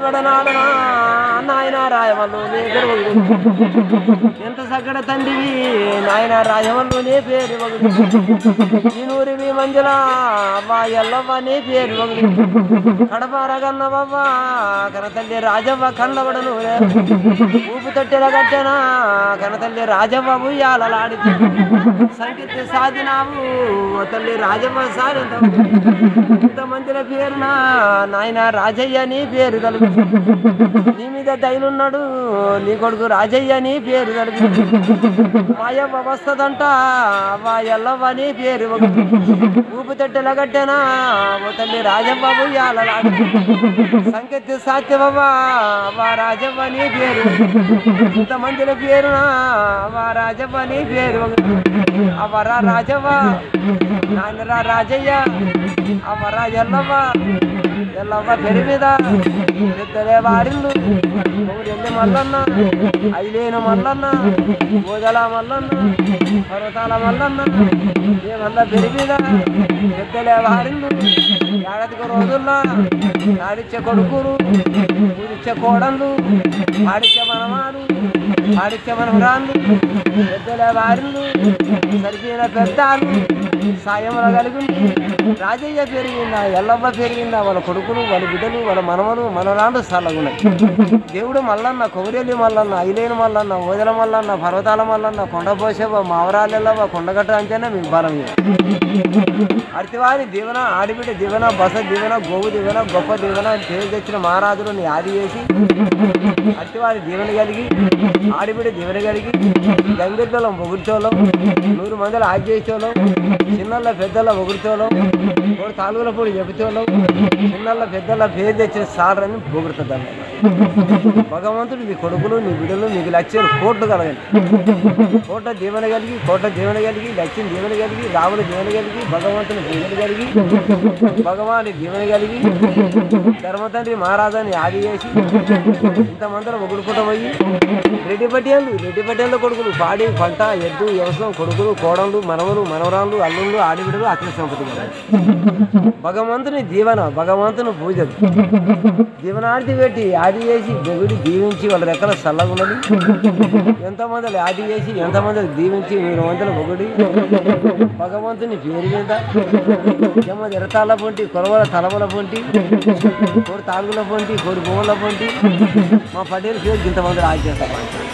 సగ్గడ నాడనా నాయన రాయవల్లు నీ పేరు ఎంత సగ్గడ తండ్రివి నాయన రాయవల్లు నీ పేరు ఈ నూరివి మంజుల అవ్వ ఎల్లవ్వ నీ పేరు కడప రగన్న బాబా కనతల్లి రాజవ్వ కండబడను ఊపు తొట్టెల కట్టెనా కనతల్లి రాజవ్వ ఉయ్యాలలాడి సంగీత సాధినావు ఓ తల్లి రాజవ్వ సారింత ఇంతమందిల పేరున నాయన రాజయ్య నీ పేరు కలుగు నీ మీద దయనున్నాడు నీ కొడుకు రాజయ్య నీ పేరు కలుగు మాయవ్వ వస్తదంట అవ్వ ఎల్లవ్వ నీ పేరు ఊపు తొట్టెల కట్టెనా ఓ తల్లి రాజవ్వ ఉయ్యాలలాడి సంకేత సాత్యవ్వ అవ్వ రాజవ్వ నీ పేరు ఇంతమందిల పేరున అవ్వ రాజవ్వ నీ పేరు అవరా రాజవ్వ నాన్నరా రాజయ్య అవరా ఎల్లవ్వ ఎల్లవ్వ పెరి మీద పెద్దలే వారిల్లు ఊరెళ్ళి మల్లన్న ఐలేను మల్లన్న భోజల మల్లన్న పర్వతాల మల్లన్న ఏమల్ల పెరి మీద పెద్దలే వారిల్లు ఏడాదికి రోజుల్లో నాడిచ్చే కొడుకులు పూడిచ్చే కోడళ్ళు ఆడిచ్చే మనమాలు ఆడిచ్చే మనమరాళ్ళు పెద్దలే వారిల్లు సరిపోయిన పెద్దాలు సాయముల కలిగింది రాజయ్య పెరిగిందా ఎల్లవ్వ పెరిగిందా వాళ్ళ కొడుకులు వాళ్ళ బిడ్డలు వాళ్ళ మనవలు మనరాళ్ళు సల్లగున్నాయి దేవుడు మల్లన్న కొమరేలి మల్లన్న ఐలేని మల్లన్న ఓదల మల్లన్న పర్వతాల మల్లన్న కొండపోసేవ మావరాలెల్లవ కొండగట్ట అంతేనే మీకు బలం ఇక. అర్తివారి దీవెన ఆడిబిడ్డ దీవెన బస దీవెన గోవు దీవెన గొప్ప దీవెన పేరు తెచ్చిన మహారాజులు నీ ఆది చేసి అర్తివారి దీవెన కలిగి ఆడిబిడ్డ దీవెన కలిగి గంగెద్దలం పొగుర్చోలం నూరు మందిలో ఆది చేసేవాళ్ళం చిన్నళ్ళ పెద్దల పొగుర్చోలం మూడు తాలుగుల పొడి చెబుతోళ్ళం చిన్నళ్ళ పెద్దల పేరు తెచ్చిన సాడరని పొగుడుతుంది భగవంతుడు నీ కొడుకులు నీ బిడ్డలు నీకు లక్ష్యాలు కోట్లు కలగండి కోట దీవెన కలిగి కోట దీవెన కలిగి లక్ష్యం దీవెన కలిగి రాముని దీవెన కలిగి భగవంతుని దీవెన కలిగి భగవాని దీవెన కలిగి ధర్మతండ్రి మహారాజాని ఆది చేసి ఇంతమందిలో ఒకడుకుంటూ పోయి రెడ్డి పట్టేళ్ళు రెడ్డి పట్టేళ్ళ కొడుకులు పాడి పంట ఎద్దు వ్యవసాయం కొడుకులు కోడళ్ళు మనవలు మనవరాళ్ళు అల్లుళ్ళు ఆడిబిడలు అఖిల సంపతి కలగాలి. భగవంతుని దీవెన భగవంతుని పూజలు దీవనార్తి పెట్టి ఆది చేసి దేవుడి దీవించి వాళ్ళ రెక్కల చల్లగున్నది ఎంతమంది ఆది చేసి ఎంతమంది దీవించి మీరు వందల ఒకటి భగవంతుని పేరు మీద జమ ఎరతాల పొంటి కొలవల తలవల పొంటి కోడి తాగుల పొంటి కోడి భూముల పొంటి మా పటేలు పేరు ఇంతమంది ఆది చేస్తారు